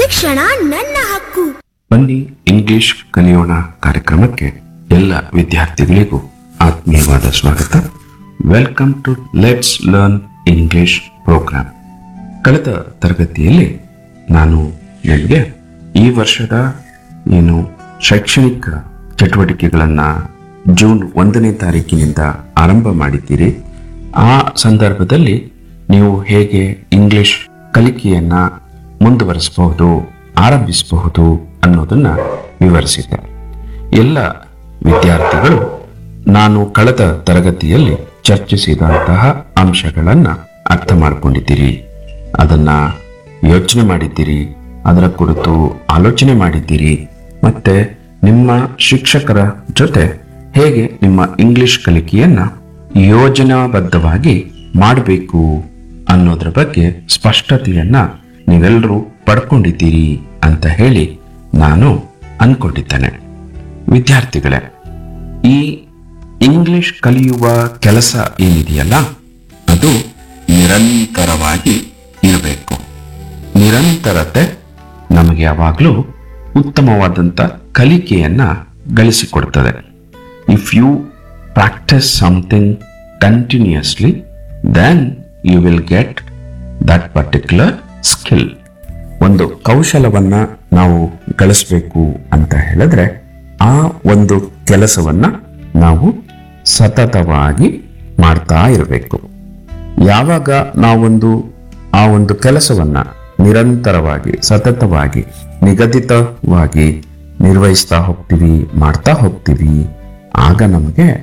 ಶಿಕ್ಷಣ ನನ್ನ ಹಕ್ಕು ಬನ್ನಿ ಇಂಗ್ಲಿಷ್ ಕಲಿಯೋಣ ಕಾರ್ಯಕ್ರಮಕ್ಕೆ ಎಲ್ಲ ವಿದ್ಯಾರ್ಥಿಗಳಿಗೂ ಆತ್ಮೀಯವಾದ ಸ್ವಾಗತ welcome to let's learn English programme ಕಳೆದ ತರಗತಿಯಲ್ಲಿ ನಾನು ನಿಮಗೆ ಈ ವರ್ಷದ ಏನು ಶೈಕ್ಷಣಿಕ ಚಟುವಟಿಕೆಗಳನ್ನ ಜೂನ್ ಒಂದನೇ ತಾರೀಕಿನಿಂದ ಆರಂಭ ಮಾಡಿದ್ದೀರಿ ಆ ಸಂದರ್ಭದಲ್ಲಿ ನೀವು ಹೇಗೆ ಇಂಗ್ಲಿಷ್ ಕಲಿಕೆಯನ್ನ ಮುಂದುವರಿಸಬಹುದು ಆರಂಭಿಸಬಹುದು ಅನ್ನೋದನ್ನ ವಿವರಿಸಿದ್ದೆ ಎಲ್ಲ ವಿದ್ಯಾರ್ಥಿಗಳು ನಾನು ಕಳೆದ ತರಗತಿಯಲ್ಲಿ ಚರ್ಚಿಸಿದಂತಹ ಅಂಶಗಳನ್ನ ಅರ್ಥ ಮಾಡ್ಕೊಂಡಿದ್ದೀರಿ ಅದನ್ನ ಯೋಚನೆ ಮಾಡಿದ್ದೀರಿ ಅದರ ಕುರಿತು ಆಲೋಚನೆ ಮಾಡಿದ್ದೀರಿ ಮತ್ತೆ ನಿಮ್ಮ ಶಿಕ್ಷಕರ ಜೊತೆ ಹೇಗೆ ನಿಮ್ಮ ಇಂಗ್ಲಿಷ್ ಕಲಿಕೆಯನ್ನ ಯೋಜನಾಬದ್ಧವಾಗಿ ಮಾಡಬೇಕು ಅನ್ನೋದ್ರ ಬಗ್ಗೆ ಸ್ಪಷ್ಟತೆಯನ್ನ ನೀವೆಲ್ಲರೂ ಪಡ್ಕೊಂಡಿದ್ದೀರಿ ಅಂತ ಹೇಳಿ ನಾನು ಅನ್ಕೊಂಡಿದ್ದೇನೆ ವಿದ್ಯಾರ್ಥಿಗಳೇ ಈ ಇಂಗ್ಲಿಷ್ ಕಲಿಯುವ ಕೆಲಸ ಏನಿದೆಯಲ್ಲ ಅದು ನಿರಂತರವಾಗಿ ಇರಬೇಕು ನಿರಂತರತೆ ನಮಗೆ ಯಾವಾಗಲೂ ಉತ್ತಮವಾದಂಥ ಕಲಿಕೆಯನ್ನ ಗಳಿಸಿಕೊಡ್ತದೆ if you practise something continuously then you will get that particular skill ಒಂದು ಕೌಶಲವನ್ನ ನಾವು ಗಳಿಸ್ಬೇಕು ಅಂತ ಹೇಳಿದ್ರೆ ಆ ಒಂದು ಕೆಲಸವನ್ನ ನಾವು ಸತತವಾಗಿ ಮಾಡ್ತಾ ಇರಬೇಕು ಯಾವಾಗ ನಾವೊಂದು ಆ ಒಂದು ಕೆಲಸವನ್ನ ನಿರಂತರವಾಗಿ ಸತತವಾಗಿ ನಿಗದಿತವಾಗಿ ನಿರ್ವಹಿಸ್ತಾ ಹೋಗ್ತೀವಿ ಮಾಡ್ತಾ ಹೋಗ್ತೀವಿ ಆಗ ನಮಗೆ